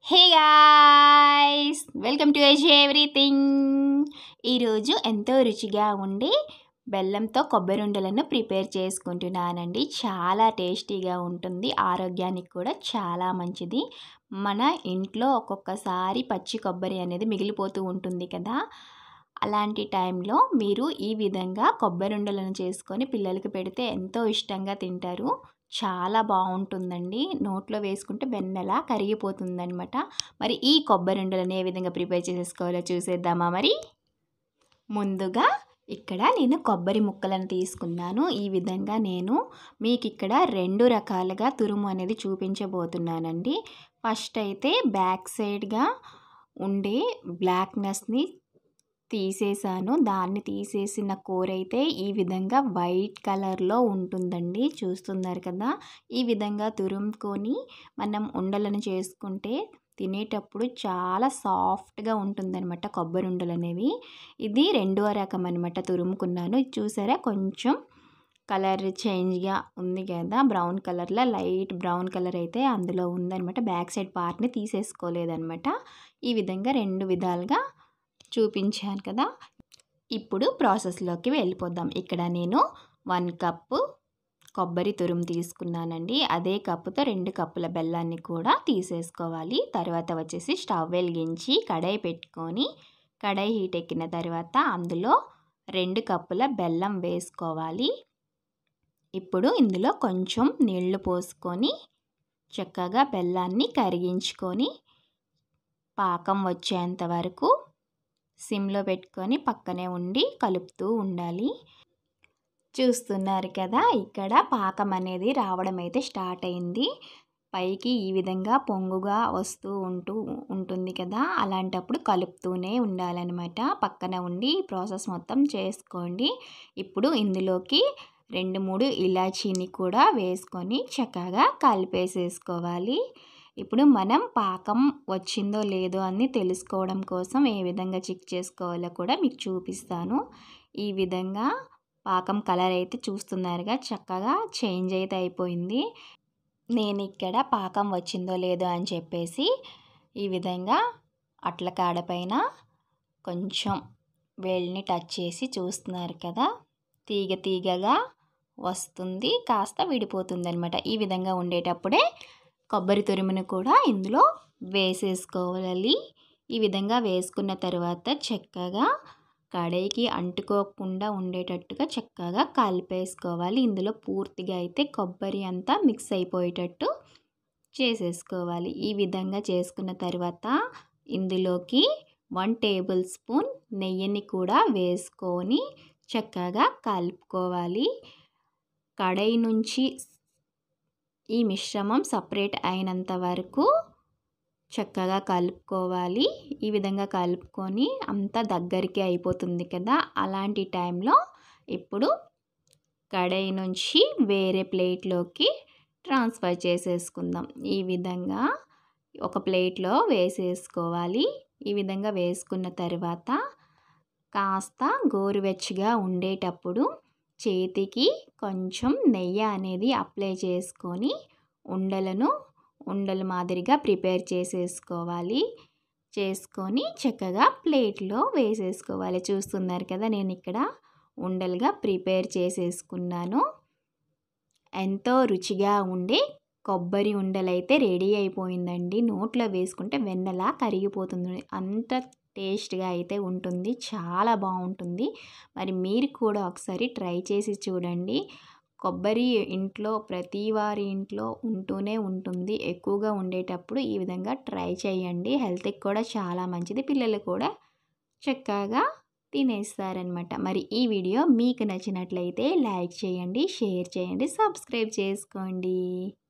hey guys welcome to AG everything ఈరోజు ఎంతో రుచిగా ఉండే బెల్లంతో కొబ్బరి ఉండలను ప్రిపేర్ చేసుకుంటున్నానండి చాలా టేస్టీగా ఉంటుంది ఆరోగ్యానికి కూడా చాలా మంచిది మన ఇంట్లో ఒక్కొక్కసారి పచ్చి కొబ్బరి అనేది మిగిలిపోతూ ఉంటుంది కదా అలాంటి టైంలో మీరు ఈ విధంగా కొబ్బరి ఉండలను చేసుకొని పిల్లలకి పెడితే ఎంతో ఇష్టంగా తింటారు చాలా బాగుంటుందండి నోట్లో వేసుకుంటే వెన్నెలా కరిగిపోతుందనమాట మరి ఈ కొబ్బరి ఉండలను ఏ విధంగా ప్రిపేర్ చేసేసుకోవాలో చూసేద్దామా మరి ముందుగా ఇక్కడ నేను కొబ్బరి ముక్కలను తీసుకున్నాను ఈ విధంగా నేను మీకు ఇక్కడ రెండు రకాలుగా తురుము అనేది చూపించబోతున్నానండి ఫస్ట్ అయితే బ్యాక్ సైడ్గా ఉండే బ్లాక్నెస్ని తీసేసాను దాన్ని తీసేసిన కూర అయితే ఈ విధంగా వైట్ కలర్లో ఉంటుందండి చూస్తున్నారు కదా ఈ విధంగా తురుముకొని మనం ఉండలను చేసుకుంటే తినేటప్పుడు చాలా సాఫ్ట్గా ఉంటుందన్నమాట కొబ్బరి ఉండలు అనేవి ఇది రెండో రకం అనమాట తురుముకున్నాను ఇది చూసారా కొంచెం కలర్ చేంజ్గా ఉంది కదా బ్రౌన్ కలర్లో లైట్ బ్రౌన్ కలర్ అయితే అందులో ఉందనమాట బ్యాక్ సైడ్ పార్ట్ని తీసేసుకోలేదనమాట ఈ విధంగా రెండు విధాలుగా చూపించాను కదా ఇప్పుడు ప్రాసెస్లోకి వెళ్ళిపోదాం ఇక్కడ నేను వన్ కప్పు కొబ్బరి తురుము తీసుకున్నానండి అదే కప్పుతో రెండు కప్పుల బెల్లాన్ని కూడా తీసేసుకోవాలి తర్వాత వచ్చేసి స్టవ్ వెలిగించి కడాయి పెట్టుకొని కడాయి హీట్ ఎక్కిన తర్వాత అందులో రెండు కప్పుల బెల్లం వేసుకోవాలి ఇప్పుడు ఇందులో కొంచెం నీళ్లు పోసుకొని చక్కగా బెల్లాన్ని కరిగించుకొని పాకం వచ్చేంత వరకు సిమ్లో పెట్టుకొని పక్కనే ఉండి కలుపుతూ ఉండాలి చూస్తున్నారు కదా ఇక్కడ పాకం అనేది రావడం అయితే స్టార్ట్ అయింది పైకి ఈ విధంగా పొంగుగా వస్తూ ఉంటూ ఉంటుంది కదా అలాంటప్పుడు కలుపుతూనే ఉండాలన్నమాట పక్కన ఉండి ప్రాసెస్ మొత్తం చేసుకోండి ఇప్పుడు ఇందులోకి రెండు మూడు ఇలాచీని కూడా వేసుకొని చక్కగా కలిపేసేసుకోవాలి ఇప్పుడు మనం పాకం వచ్చిందో లేదో అని తెలుసుకోవడం కోసం ఏ విధంగా చెక్ చేసుకోవాలో కూడా మీకు చూపిస్తాను ఈ విధంగా పాకం కలర్ అయితే చూస్తున్నారుగా చక్కగా చేంజ్ అయితే అయిపోయింది నేను ఇక్కడ పాకం వచ్చిందో లేదో అని చెప్పేసి ఈ విధంగా అట్ల కాడపైన కొంచెం వేళ్ళని టచ్ చేసి చూస్తున్నారు కదా తీగ తీగగా వస్తుంది కాస్త విడిపోతుంది అనమాట ఈ విధంగా ఉండేటప్పుడే కొబ్బరి తురుమును కూడా ఇందులో వేసేసుకోవాలి ఈ విధంగా వేసుకున్న తర్వాత చక్కగా కడాయికి అంటుకోకుండా ఉండేటట్టుగా చక్కగా కలిపేసుకోవాలి ఇందులో పూర్తిగా అయితే కొబ్బరి అంతా మిక్స్ అయిపోయేటట్టు చేసేసుకోవాలి ఈ విధంగా చేసుకున్న తర్వాత ఇందులోకి వన్ టేబుల్ స్పూన్ నెయ్యిని కూడా వేసుకొని చక్కగా కలుపుకోవాలి కడాయి నుంచి ఈ మిశ్రమం సపరేట్ అయినంత వరకు చక్కగా కలుపుకోవాలి ఈ విధంగా కలుపుకొని అంతా దగ్గరికి అయిపోతుంది కదా అలాంటి టైంలో ఇప్పుడు కడాయి నుంచి వేరే ప్లేట్లోకి ట్రాన్స్ఫర్ చేసేసుకుందాం ఈ విధంగా ఒక ప్లేట్లో వేసేసుకోవాలి ఈ విధంగా వేసుకున్న తర్వాత కాస్త గోరువెచ్చగా ఉండేటప్పుడు చేతికి కొంచెం నెయ్యి అనేది అప్లై చేసుకొని ఉండలను ఉండల మాదిరిగా ప్రిపేర్ చేసేసుకోవాలి చేసుకొని చక్కగా ప్లేట్లో వేసేసుకోవాలి చూస్తున్నారు కదా నేను ఇక్కడ ఉండలుగా ప్రిపేర్ చేసేసుకున్నాను ఎంతో రుచిగా ఉండే కొబ్బరి ఉండలైతే రెడీ అయిపోయిందండి నోట్లో వేసుకుంటే వెన్నలా కరిగిపోతుంది అంత టేస్ట్గా అయితే ఉంటుంది చాలా బాగుంటుంది మరి మీరు కూడా ఒకసారి ట్రై చేసి చూడండి కొబ్బరి ఇంట్లో ప్రతి వారి ఇంట్లో ఉంటూనే ఉంటుంది ఎక్కువగా ఉండేటప్పుడు ఈ విధంగా ట్రై చేయండి హెల్త్కి కూడా చాలా మంచిది పిల్లలు కూడా చక్కగా తినేస్తారనమాట మరి ఈ వీడియో మీకు నచ్చినట్లయితే లైక్ చేయండి షేర్ చేయండి సబ్స్క్రైబ్ చేసుకోండి